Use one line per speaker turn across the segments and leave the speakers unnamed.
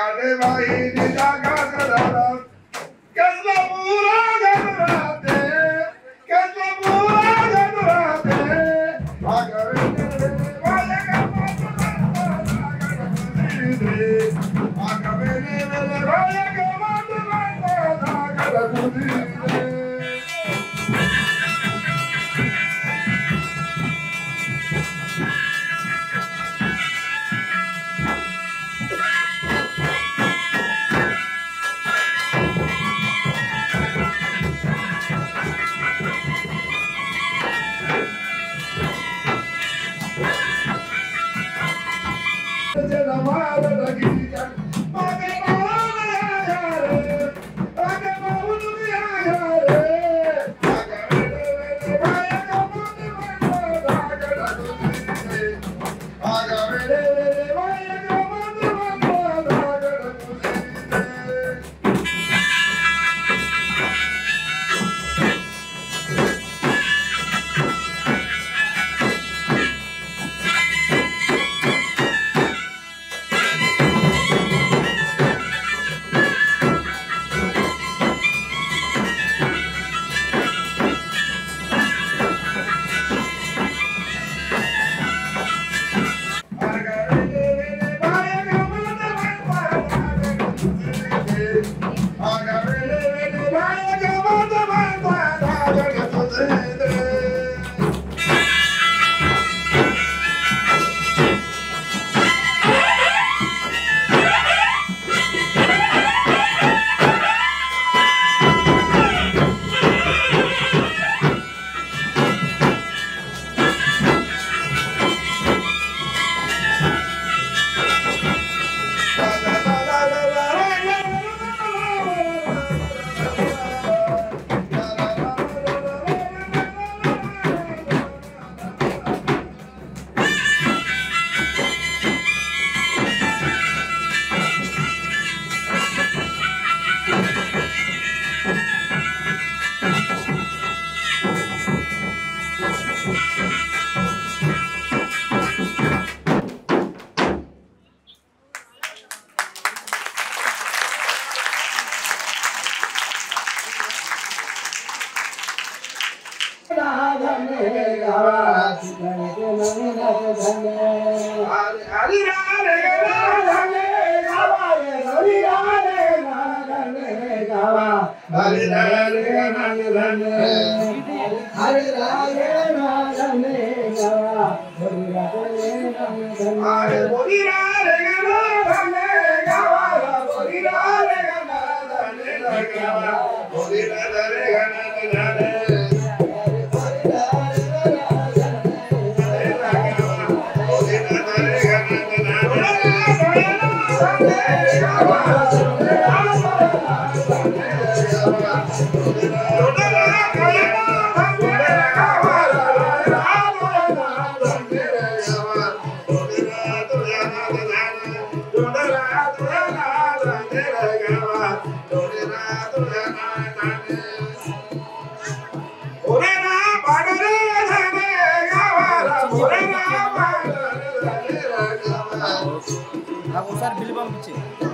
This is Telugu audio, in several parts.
నాకు ఒకసారి బిల్లు పంపించి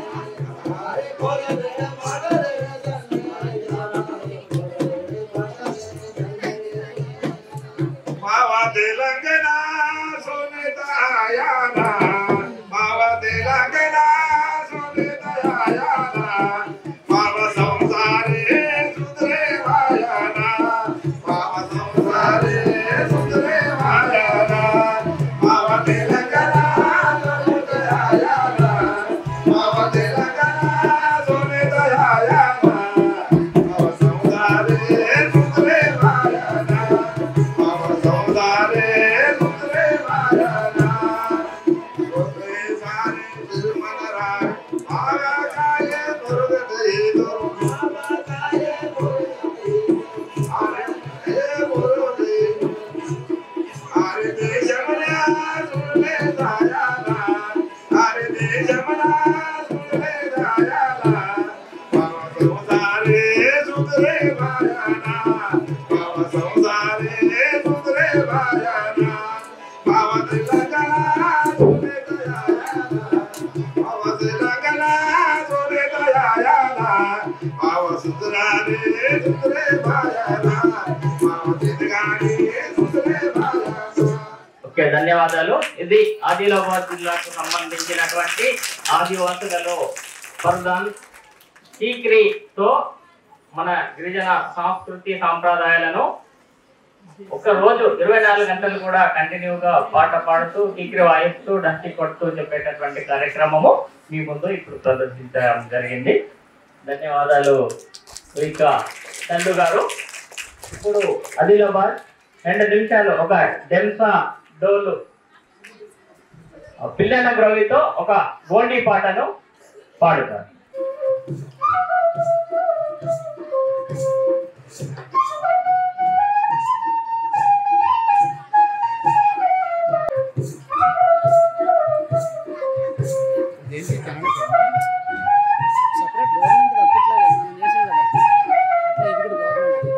మావా తెలంగాణ సోనితాయానా మావా తెలంగాణ సోనితాయానా మావ సంసారే సుందరే వాయానా మావ సంసారే సుందరే వాయానా మావ తెలంగాణ సోనితాయానా మావ తెలంగాణ సోనితాయానా మావ సంసారే సుందరే వాయానా మావ సంసారే సుందరే వాయానా ఒకే సారి తిరుమలరా ఆగాకాయ మురుగదేదో ఆగాకాయ మురుగదే ఆరే దేశమనా సురలే దాయాలా ఆరే దేశమనా సురలే దాయాలా మావ సంసారే సుందరే వాయానా మావ సంసారే సుందరే వాయానా మావ తెలంగాణ సుందరే దాయాలా మావ తెలంగాణ మావ సుందరాలే సుందరే మాయాలా మావ తిరగాలి సుందరే మాయాలా
ఓకే ధన్యవాదాలు ఇది ఆదిలాబాద్ జిల్లాకు సంబంధించినటువంటి ఆదివాసులలో పర్దాన్ టీక్రీతో మన గిరిజన సంస్కృతి సాంప్రదాయాలను ఒక రోజు ఇరవై నాలుగు గంటలు కూడా కంటిన్యూగా పాట పాడుతూ టీక్రీ వాయిస్తూ డంకి కొడుతూ చెప్పేటటువంటి కార్యక్రమము మీ ముందు ఇప్పుడు ప్రదర్శించడం జరిగింది ధన్యవాదాలు ఇక చందు గారు ఇప్పుడు ఆదిలాబాద్ రెండు నిమిషాలు ఒక డెంసా డోలు పిల్లల గ్రవితో ఒక గోండి పాటను పాడుతారు
సపరేట్ గవర్నమెంట్ తప్పట్లేదు మనం చేసాం కదా అట్లా ఇది కూడా గవర్నమెంట్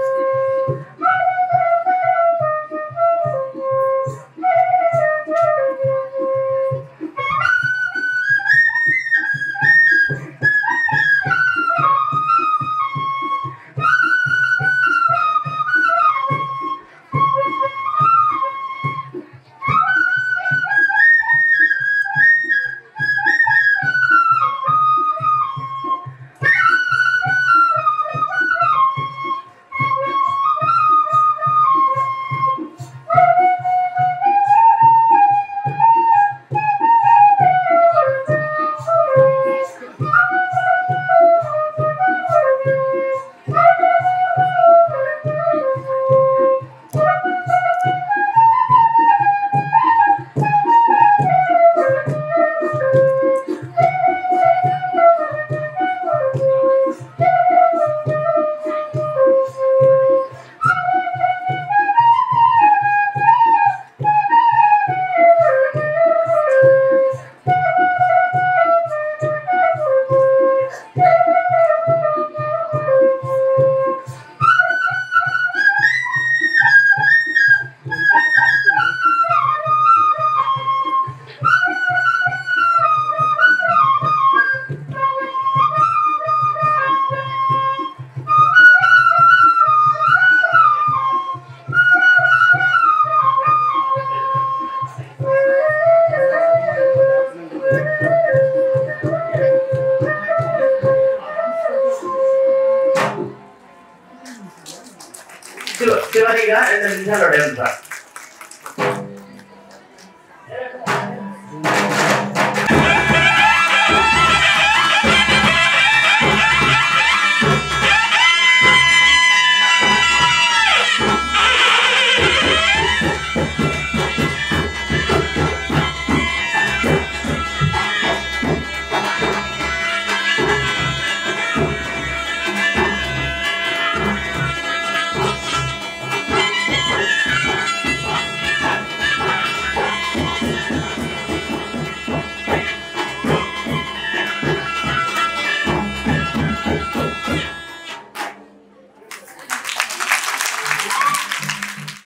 చివ- చివరిగా రెండు నిమిషాలు డెంసా